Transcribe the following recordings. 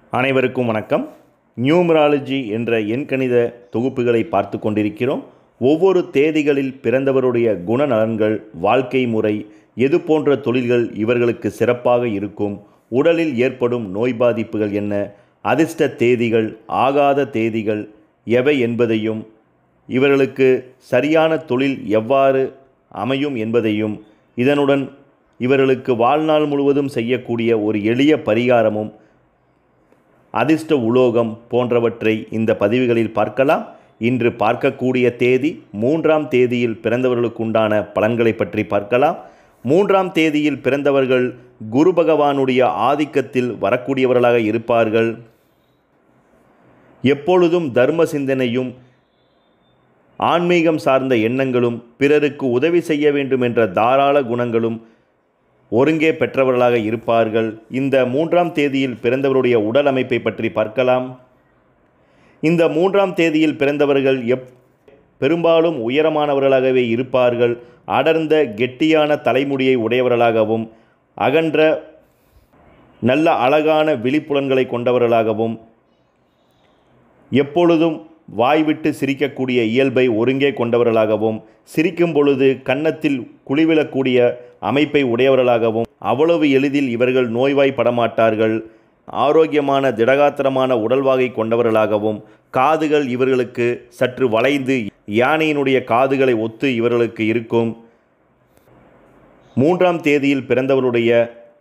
அனைவருக்கும் வணக்கம் நியூமராலஜி என்ற எண்கணித தொகுப்புகளை பார்த்து கொண்டிருக்கிறோம் ஒவ்வொரு தேதிகளில் பிறந்தவருடைய குணநலன்கள் வாழ்க்கை முறை எது போன்ற தொழில்கள் இவர்களுக்கு சிறப்பாக இருக்கும் உடலில் ஏற்படும் நோய் பாதிப்புகள் என்ன அதிர்ஷ்ட தேதிகள் ஆகாத தேதிகள் எவை என்பதையும் இவர்களுக்கு சரியான தொழில் எவ்வாறு அமையும் என்பதையும் இதனுடன் இவர்களுக்கு வாழ்நாள் முழுவதும் செய்யக்கூடிய ஒரு எளிய பரிகாரமும் அதிர்ஷ்ட உலோகம் போன்றவற்றை இந்த பதிவுகளில் பார்க்கலாம் இன்று பார்க்கக்கூடிய தேதி மூன்றாம் தேதியில் பிறந்தவர்களுக்குண்டான பலன்களை பற்றி பார்க்கலாம் மூன்றாம் தேதியில் பிறந்தவர்கள் குரு பகவானுடைய ஆதிக்கத்தில் வரக்கூடியவர்களாக இருப்பார்கள் எப்பொழுதும் தர்ம சிந்தனையும் ஆன்மீகம் சார்ந்த எண்ணங்களும் பிறருக்கு உதவி செய்ய வேண்டும் என்ற தாராள குணங்களும் ஒருங்கே பெற்றவர்களாக இருப்பார்கள் இந்த மூன்றாம் தேதியில் பிறந்தவருடைய உடல் அமைப்பை பற்றி பார்க்கலாம் இந்த மூன்றாம் தேதியில் பிறந்தவர்கள் எப் பெரும்பாலும் உயரமானவர்களாகவே இருப்பார்கள் அடர்ந்த கெட்டியான தலைமுடியை உடையவர்களாகவும் அகன்ற நல்ல அழகான விழிப்புலன்களை கொண்டவர்களாகவும் எப்பொழுதும் வாய்விட்டு சிரிக்கக்கூடிய இயல்பை ஒருங்கே கொண்டவர்களாகவும் சிரிக்கும் பொழுது கன்னத்தில் குழிவிழக்கூடிய அமைப்பை உடையவர்களாகவும் அவ்வளவு எளிதில் இவர்கள் நோய்வாய்ப்படமாட்டார்கள் ஆரோக்கியமான திடகாத்திரமான உடல்வாகை கொண்டவர்களாகவும் காதுகள் இவர்களுக்கு சற்று வளைந்து யானையினுடைய காதுகளை ஒத்து இவர்களுக்கு இருக்கும் மூன்றாம் தேதியில் பிறந்தவருடைய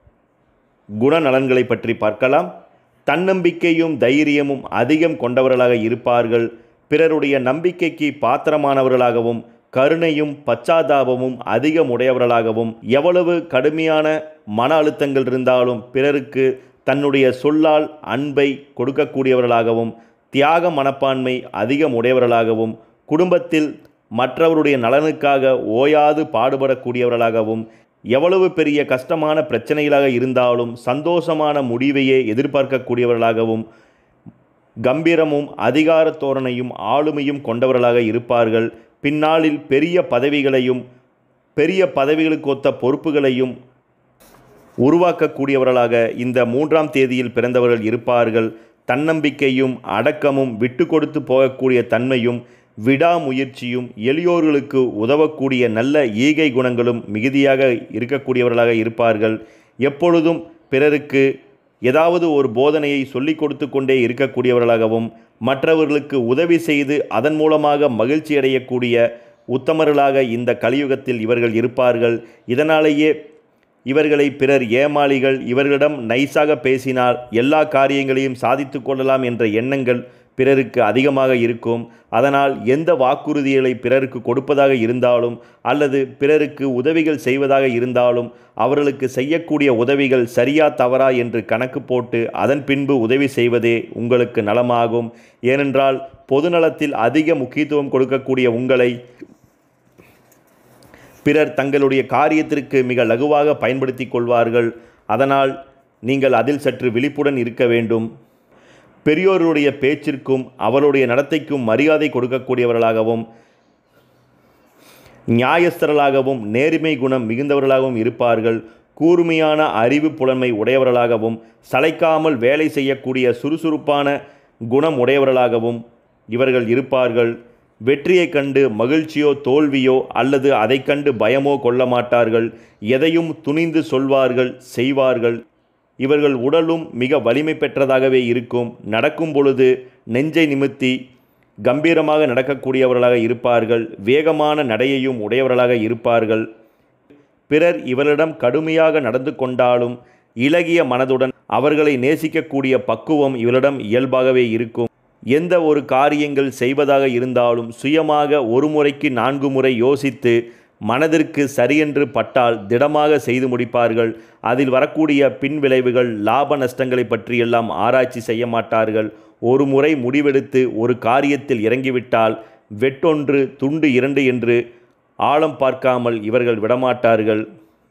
குணநலன்களை பற்றி பார்க்கலாம் தன்னம்பிக்கையும் தைரியமும் அதிகம் கொண்டவர்களாக இருப்பார்கள் பிறருடைய நம்பிக்கைக்கு பாத்திரமானவர்களாகவும் கருணையும் பச்சாதாபமும் அதிகம் உடையவர்களாகவும் எவ்வளவு கடுமையான மன அழுத்தங்கள் இருந்தாலும் பிறருக்கு தன்னுடைய சொல்லால் அன்பை கொடுக்கக்கூடியவர்களாகவும் தியாக மனப்பான்மை அதிகம் உடையவர்களாகவும் குடும்பத்தில் மற்றவருடைய நலனுக்காக ஓயாது பாடுபடக்கூடியவர்களாகவும் எவ்வளவு பெரிய கஷ்டமான பிரச்சனைகளாக இருந்தாலும் சந்தோஷமான முடிவையே எதிர்பார்க்கக்கூடியவர்களாகவும் கம்பீரமும் அதிகார தோரணையும் ஆளுமையும் கொண்டவர்களாக இருப்பார்கள் பின்னாளில் பெரிய பதவிகளையும் பெரிய பதவிகளுக்கு ஒத்த பொறுப்புகளையும் உருவாக்கக்கூடியவர்களாக இந்த மூன்றாம் தேதியில் பிறந்தவர்கள் இருப்பார்கள் தன்னம்பிக்கையும் அடக்கமும் விட்டு கொடுத்து போகக்கூடிய தன்மையும் விடாமுயற்சியும் எளியோர்களுக்கு உதவக்கூடிய நல்ல ஈகை குணங்களும் மிகுதியாக இருக்கக்கூடியவர்களாக இருப்பார்கள் எப்பொழுதும் பிறருக்கு ஏதாவது ஒரு போதனையை சொல்லிக் கொடுத்து கொண்டே இருக்கக்கூடியவர்களாகவும் மற்றவர்களுக்கு உதவி செய்து அதன் மூலமாக மகிழ்ச்சி அடையக்கூடிய உத்தமர்களாக இந்த கலியுகத்தில் இவர்கள் இருப்பார்கள் இதனாலேயே இவர்களை பிறர் ஏமாளிகள் இவர்களிடம் நைஸாக பேசினால் எல்லா காரியங்களையும் சாதித்து கொள்ளலாம் என்ற எண்ணங்கள் பிறருக்கு அதிகமாக இருக்கும் அதனால் எந்த வாக்குறுதிகளை பிறருக்கு கொடுப்பதாக இருந்தாலும் அல்லது பிறருக்கு உதவிகள் செய்வதாக இருந்தாலும் அவர்களுக்கு செய்யக்கூடிய உதவிகள் சரியா தவறா என்று கணக்கு போட்டு அதன் பின்பு உதவி செய்வதே உங்களுக்கு நலமாகும் ஏனென்றால் பொதுநலத்தில் அதிக முக்கியத்துவம் கொடுக்கக்கூடிய உங்களை பிறர் தங்களுடைய காரியத்திற்கு மிக லகுவாக பயன்படுத்தி கொள்வார்கள் அதனால் நீங்கள் அதில் சற்று விழிப்புடன் இருக்க வேண்டும் பெரியோருடைய பேச்சிற்கும் அவருடைய நடத்தைக்கும் மரியாதை கொடுக்கக்கூடியவர்களாகவும் நியாயஸ்தர்களாகவும் நேர்மை குணம் மிகுந்தவர்களாகவும் இருப்பார்கள் கூர்மையான அறிவு புலன்மை உடையவர்களாகவும் சளைக்காமல் வேலை செய்யக்கூடிய சுறுசுறுப்பான குணம் உடையவர்களாகவும் இவர்கள் இருப்பார்கள் வெற்றியைக் கண்டு மகிழ்ச்சியோ தோல்வியோ அல்லது அதை கண்டு பயமோ கொள்ள மாட்டார்கள் எதையும் துணிந்து சொல்வார்கள் செய்வார்கள் இவர்கள் உடலும் மிக வலிமை பெற்றதாகவே இருக்கும் நடக்கும் பொழுது நெஞ்சை நிமித்தி கம்பீரமாக நடக்கக்கூடியவர்களாக இருப்பார்கள் வேகமான நடையையும் உடையவர்களாக இருப்பார்கள் பிறர் இவரிடம் கடுமையாக நடந்து கொண்டாலும் இலகிய மனதுடன் அவர்களை நேசிக்கக்கூடிய பக்குவம் இவரிடம் இயல்பாகவே இருக்கும் எந்த ஒரு காரியங்கள் செய்வதாக இருந்தாலும் சுயமாக ஒரு முறைக்கு நான்கு முறை யோசித்து மனதிற்கு சரியென்று பட்டால் திடமாக செய்து முடிப்பார்கள் அதில் வரக்கூடிய பின்விளைவுகள் லாப நஷ்டங்களை பற்றியெல்லாம் ஆராய்ச்சி செய்ய மாட்டார்கள் ஒரு முறை முடிவெடுத்து ஒரு காரியத்தில் இறங்கிவிட்டால் வெட்டொன்று துண்டு இரண்டு என்று ஆழம் பார்க்காமல் இவர்கள் விடமாட்டார்கள்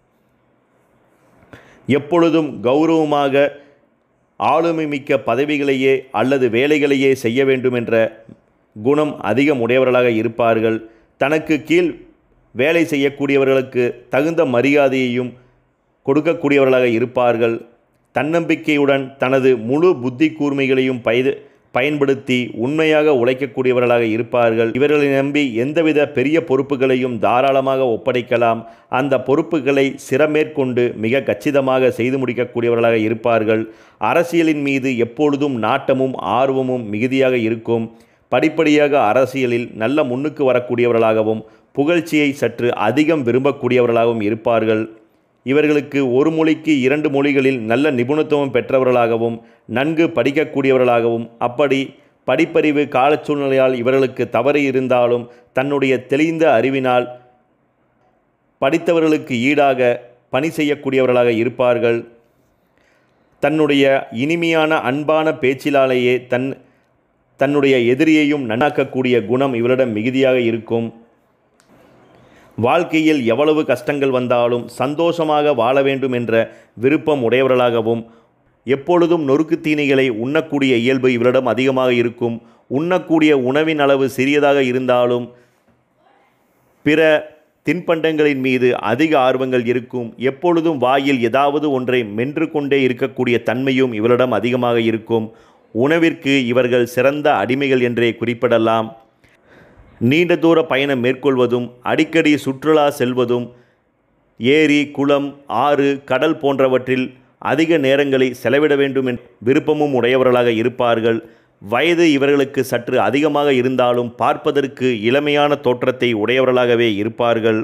எப்பொழுதும் கௌரவமாக ஆளுமை மிக்க பதவிகளையே அல்லது வேலைகளையே செய்ய வேண்டும் என்ற குணம் அதிகம் உடையவர்களாக இருப்பார்கள் தனக்கு கீழ் வேலை செய்யக்கூடியவர்களுக்கு தகுந்த மரியாதையையும் கொடுக்கக்கூடியவர்களாக இருப்பார்கள் தன்னம்பிக்கையுடன் தனது முழு புத்தி கூர்மைகளையும் பயது பயன்படுத்தி உண்மையாக உழைக்கக்கூடியவர்களாக இருப்பார்கள் இவர்களை நம்பி எந்தவித பெரிய பொறுப்புகளையும் தாராளமாக ஒப்படைக்கலாம் அந்த பொறுப்புகளை சிறமேற்கொண்டு மிக கச்சிதமாக செய்து முடிக்கக்கூடியவர்களாக இருப்பார்கள் அரசியலின் மீது எப்பொழுதும் நாட்டமும் ஆர்வமும் மிகுதியாக இருக்கும் படிப்படியாக அரசியலில் நல்ல முன்னுக்கு வரக்கூடியவர்களாகவும் புகழ்ச்சியை சற்று அதிகம் விரும்பக்கூடியவர்களாகவும் இருப்பார்கள் இவர்களுக்கு ஒரு மொழிக்கு இரண்டு மொழிகளில் நல்ல நிபுணத்துவம் பெற்றவர்களாகவும் நன்கு படிக்கக்கூடியவர்களாகவும் அப்படி படிப்பறிவு காலச் சூழ்நிலையால் இவர்களுக்கு தவறு இருந்தாலும் தன்னுடைய தெளிந்த அறிவினால் படித்தவர்களுக்கு ஈடாக பணி செய்யக்கூடியவர்களாக இருப்பார்கள் தன்னுடைய இனிமையான அன்பான பேச்சிலாலேயே தன் தன்னுடைய எதிரியையும் நன்னாக்கக்கூடிய குணம் இவரிடம் மிகுதியாக இருக்கும் வாழ்க்கையில் எவ்வளவு கஷ்டங்கள் வந்தாலும் சந்தோஷமாக வாழ வேண்டும் என்ற விருப்பம் உடையவர்களாகவும் எப்பொழுதும் நொறுக்கு தீனிகளை உண்ணக்கூடிய இயல்பு இவரிடம் அதிகமாக இருக்கும் உண்ணக்கூடிய உணவின் அளவு சிறியதாக இருந்தாலும் பிற தின்பண்டங்களின் மீது அதிக ஆர்வங்கள் இருக்கும் எப்பொழுதும் வாயில் ஏதாவது ஒன்றை மென்று கொண்டே இருக்கக்கூடிய தன்மையும் இவரிடம் அதிகமாக இருக்கும் உணவிற்கு இவர்கள் சிறந்த அடிமைகள் என்றே குறிப்பிடலாம் நீண்ட தூர பயணம் மேற்கொள்வதும் அடிக்கடி சுற்றுலா செல்வதும் ஏரி குளம் ஆறு கடல் போன்றவற்றில் அதிக நேரங்களை செலவிட வேண்டும் என்ற விருப்பமும் உடையவர்களாக இருப்பார்கள் வயது இவர்களுக்கு சற்று அதிகமாக இருந்தாலும் பார்ப்பதற்கு இளமையான தோற்றத்தை உடையவர்களாகவே இருப்பார்கள்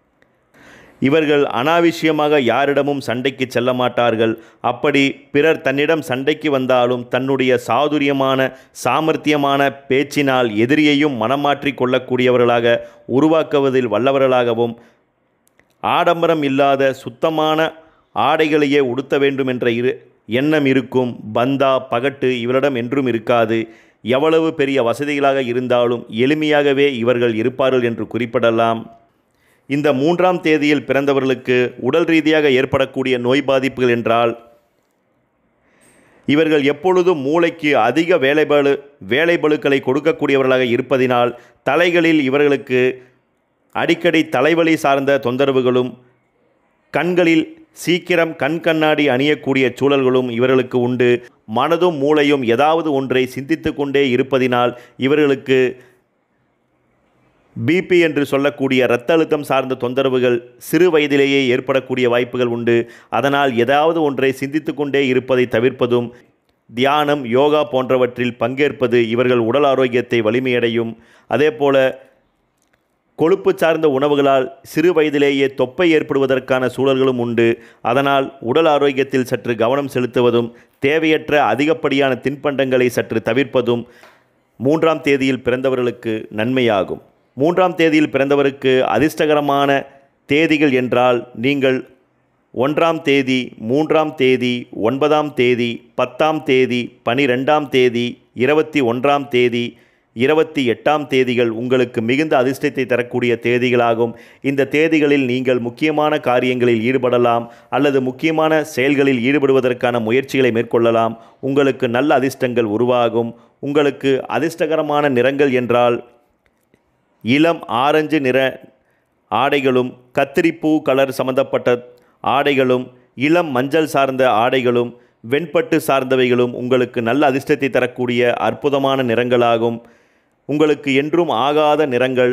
இவர்கள் அனாவசியமாக யாரிடமும் சண்டைக்கு செல்ல மாட்டார்கள் அப்படி பிறர் தன்னிடம் சண்டைக்கு வந்தாலும் தன்னுடைய சாதுரியமான சாமர்த்தியமான பேச்சினால் எதிரியையும் மனமாற்றி கொள்ளக்கூடியவர்களாக உருவாக்குவதில் வல்லவர்களாகவும் ஆடம்பரம் இல்லாத சுத்தமான ஆடைகளையே உடுத்த வேண்டும் என்ற இரு எண்ணம் இருக்கும் பந்தா பகட்டு இவரிடம் என்றும் இருக்காது எவ்வளவு பெரிய வசதிகளாக இருந்தாலும் எளிமையாகவே இவர்கள் இருப்பார்கள் என்று குறிப்பிடலாம் இந்த மூன்றாம் தேதியில் பிறந்தவர்களுக்கு உடல் ரீதியாக ஏற்படக்கூடிய நோய் பாதிப்புகள் என்றால் இவர்கள் எப்பொழுதும் மூளைக்கு அதிக வேலைபளு வேலைபளுக்களை கொடுக்கக்கூடியவர்களாக இருப்பதினால் தலைகளில் இவர்களுக்கு அடிக்கடி தலைவலி சார்ந்த தொந்தரவுகளும் கண்களில் சீக்கிரம் கண் கண்ணாடி அணியக்கூடிய சூழல்களும் இவர்களுக்கு உண்டு மனதும் மூளையும் ஏதாவது ஒன்றை சிந்தித்து கொண்டே இருப்பதினால் இவர்களுக்கு பிபி என்று சொல்லக்கூடிய இரத்த அழுத்தம் சார்ந்த தொந்தரவுகள் சிறு வயதிலேயே ஏற்படக்கூடிய வாய்ப்புகள் உண்டு அதனால் ஏதாவது ஒன்றை சிந்தித்து கொண்டே இருப்பதை தவிர்ப்பதும் தியானம் யோகா போன்றவற்றில் பங்கேற்பது இவர்கள் உடல் ஆரோக்கியத்தை வலிமையடையும் அதேபோல கொழுப்பு சார்ந்த உணவுகளால் சிறு வயதிலேயே தொப்பை ஏற்படுவதற்கான சூழல்களும் உண்டு அதனால் உடல் ஆரோக்கியத்தில் சற்று கவனம் செலுத்துவதும் தேவையற்ற அதிகப்படியான தின்பண்டங்களை சற்று தவிர்ப்பதும் மூன்றாம் தேதியில் பிறந்தவர்களுக்கு நன்மையாகும் மூன்றாம் தேதியில் பிறந்தவருக்கு அதிர்ஷ்டகரமான தேதிகள் என்றால் நீங்கள் ஒன்றாம் தேதி மூன்றாம் தேதி ஒன்பதாம் தேதி பத்தாம் தேதி பனிரெண்டாம் தேதி இருபத்தி ஒன்றாம் தேதி இருபத்தி எட்டாம் தேதிகள் உங்களுக்கு மிகுந்த அதிர்ஷ்டத்தை தரக்கூடிய தேதிகளாகும் இந்த தேதிகளில் நீங்கள் முக்கியமான காரியங்களில் ஈடுபடலாம் அல்லது முக்கியமான செயல்களில் ஈடுபடுவதற்கான முயற்சிகளை மேற்கொள்ளலாம் உங்களுக்கு நல்ல அதிர்ஷ்டங்கள் உருவாகும் உங்களுக்கு அதிர்ஷ்டகரமான நிறங்கள் என்றால் இளம் ஆரஞ்சு நிற ஆடைகளும் கத்திரிப்பூ கலர் சம்பந்தப்பட்ட ஆடைகளும் இளம் மஞ்சள் சார்ந்த ஆடைகளும் வெண்பட்டு சார்ந்தவைகளும் உங்களுக்கு நல்ல அதிர்ஷ்டத்தை தரக்கூடிய அற்புதமான நிறங்களாகும் உங்களுக்கு என்றும் ஆகாத நிறங்கள்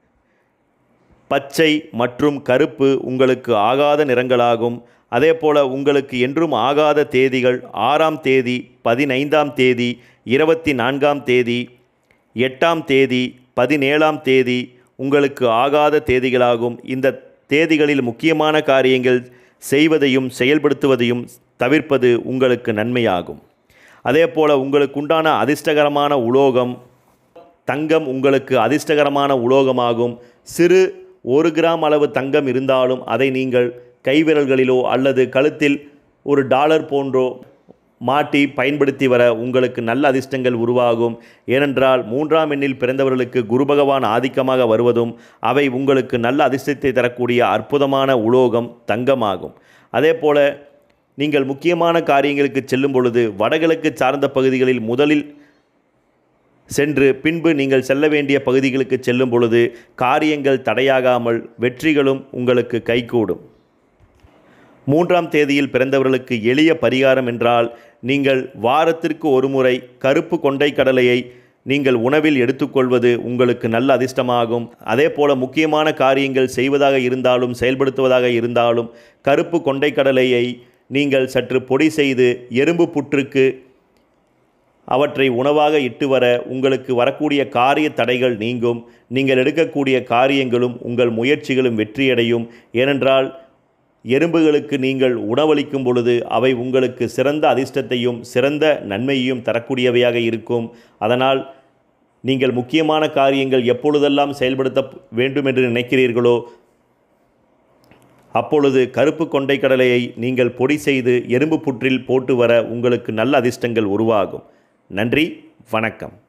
பச்சை மற்றும் கருப்பு உங்களுக்கு ஆகாத நிறங்களாகும் அதேபோல உங்களுக்கு என்றும் ஆகாத தேதிகள் ஆறாம் தேதி பதினைந்தாம் தேதி இருபத்தி நான்காம் தேதி எட்டாம் தேதி பதினேழாம் தேதி உங்களுக்கு ஆகாத தேதிகளாகும் இந்த தேதிகளில் முக்கியமான காரியங்கள் செய்வதையும் செயல்படுத்துவதையும் தவிர்ப்பது உங்களுக்கு நன்மையாகும் அதேபோல உங்களுக்கு உண்டான அதிர்ஷ்டகரமான உலோகம் தங்கம் உங்களுக்கு அதிர்ஷ்டகரமான உலோகமாகும் சிறு ஒரு கிராம் அளவு தங்கம் இருந்தாலும் அதை நீங்கள் கைவிரல்களிலோ அல்லது கழுத்தில் ஒரு டாலர் போன்றோ மாட்டி பயன்படுத்தி வர உங்களுக்கு நல்ல அதிர்ஷ்டங்கள் உருவாகும் ஏனென்றால் மூன்றாம் எண்ணில் பிறந்தவர்களுக்கு குரு பகவான் ஆதிக்கமாக வருவதும் அவை உங்களுக்கு நல்ல அதிர்ஷ்டத்தை தரக்கூடிய அற்புதமான உலோகம் தங்கமாகும் அதே போல நீங்கள் முக்கியமான காரியங்களுக்கு செல்லும் பொழுது வடகிழக்கு சார்ந்த பகுதிகளில் முதலில் சென்று பின்பு நீங்கள் செல்ல வேண்டிய பகுதிகளுக்கு செல்லும் பொழுது காரியங்கள் தடையாகாமல் வெற்றிகளும் உங்களுக்கு கைகூடும் மூன்றாம் தேதியில் பிறந்தவர்களுக்கு எளிய பரிகாரம் என்றால் நீங்கள் வாரத்திற்கு ஒரு முறை கருப்பு கொண்டை கடலையை நீங்கள் உணவில் எடுத்துக்கொள்வது உங்களுக்கு நல்ல அதிர்ஷ்டமாகும் அதே போல முக்கியமான காரியங்கள் செய்வதாக இருந்தாலும் செயல்படுத்துவதாக இருந்தாலும் கருப்பு கொண்டை கடலையை நீங்கள் சற்று பொடி செய்து எறும்பு புற்றுக்கு அவற்றை உணவாக இட்டு வர உங்களுக்கு வரக்கூடிய காரிய தடைகள் நீங்கும் நீங்கள் எடுக்கக்கூடிய காரியங்களும் உங்கள் முயற்சிகளும் வெற்றியடையும் ஏனென்றால் எறும்புகளுக்கு நீங்கள் உணவளிக்கும் பொழுது அவை உங்களுக்கு சிறந்த அதிர்ஷ்டத்தையும் சிறந்த நன்மையையும் தரக்கூடியவையாக இருக்கும் அதனால் நீங்கள் முக்கியமான காரியங்கள் எப்பொழுதெல்லாம் செயல்படுத்த வேண்டும் என்று நினைக்கிறீர்களோ அப்பொழுது கருப்பு கொண்டை கடலையை நீங்கள் பொடி செய்து எறும்பு புற்றில் போட்டு வர உங்களுக்கு நல்ல அதிர்ஷ்டங்கள் உருவாகும் நன்றி வணக்கம்